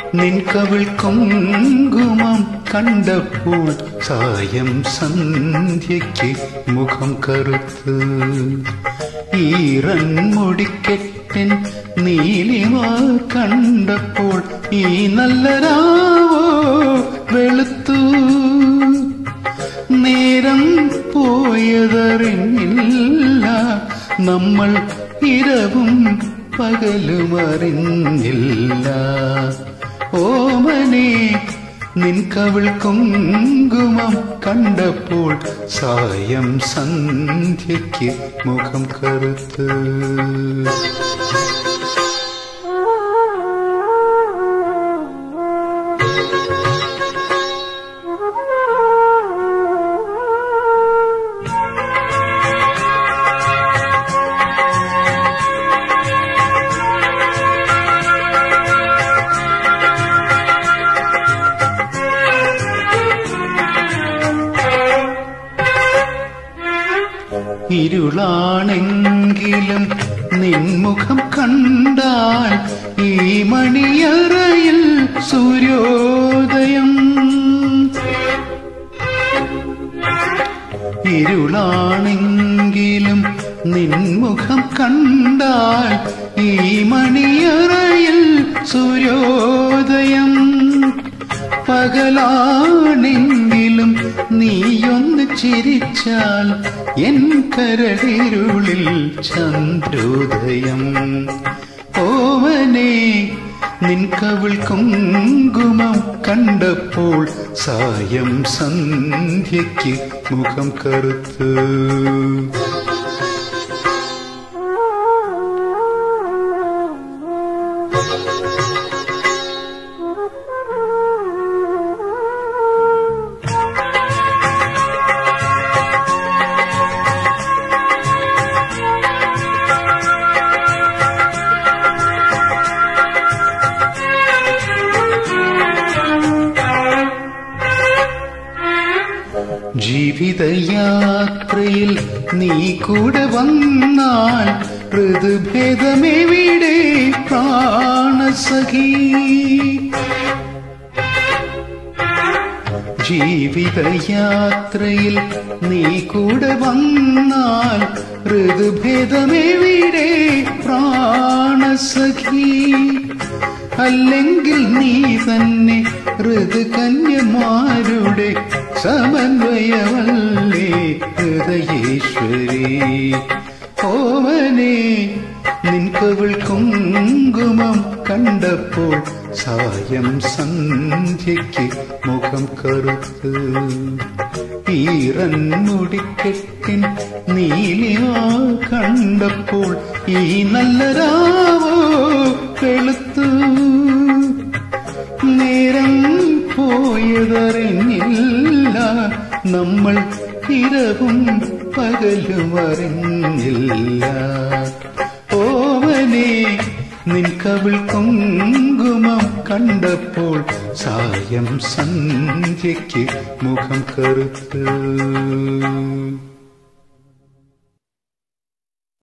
നിൻ കവിൾ കുങ്കുമം കണ്ടപ്പോൾ സായം സന്ധ്യയ്ക്ക് മുഖം കറുത്ത് ഈറൻ മുടിക്കെട്ടിൻ നീലിമ കണ്ടപ്പോൾ ഈ നല്ല രാവോ വെളുത്തു നേരം പോയതറിഞ്ഞില്ല നമ്മൾ ഇരവും പകലും അറിഞ്ഞില്ല ഓമനെ നിൻ കവിൾ കുങ്കുമം കണ്ടപ്പോൾ സായം സന്ധ്യയ്ക്ക് മുഖം കറുത്ത് ഇരുളാണെങ്കിലും നിൻമുഖം കണ്ടാൽ ഈ മണിയറയിൽ സൂര്യോദയം ഇരുളാണെങ്കിലും നിൻമുഖം കണ്ടാൽ ഈ മണിയറയിൽ സൂര്യോദയം പകലാണെങ്കിലും നീയൊന്ന് ചിരിച്ചാൽ എൻ കരളിരുളിൽ ചന്ദ്രോദയം ഓവനെ നിൻ കവിൾ കുങ്കുമം കണ്ടപ്പോൾ സായം സന്ധ്യയ്ക്ക് മുഖം കറുത്ത് ജീവിതയാത്രയിൽ നീ കൂടെ വന്നാൽ ഋതുഭേദമെവിടെ പ്രാണസഖി ജീവിതയാത്രയിൽ നീ കൂടെ വന്നാൽ ഋതുഭേദമെവിടെ പ്രാണസഖി അല്ലെങ്കിൽ നീ തന്നെ ഋതുകന്യമാരുടെ സമന്വയമല്ലേ ഹൃദയേശ്വരി ഓവനെ നിൻ കവിൾ കുങ്കുമം കണ്ടപ്പോൾ സായം സന്ധ്യയ്ക്ക് മുഖം കറുത്ത് ഈറൻ മുടിക്കെട്ടിൻ നീലിമ കണ്ടപ്പോൾ ഈ നല്ല രാവോ വെളുത്തു നേരം പോയതറിഞ്ഞില്ല നമ്മൾ ഇരവും പകലും അറിഞ്ഞില്ല ഓവനെ നിൻ കവിൾ കുങ്കുമം കണ്ടപ്പോൾ സായം സന്ധ്യയ്ക്ക് മുഖം കറുത്ത്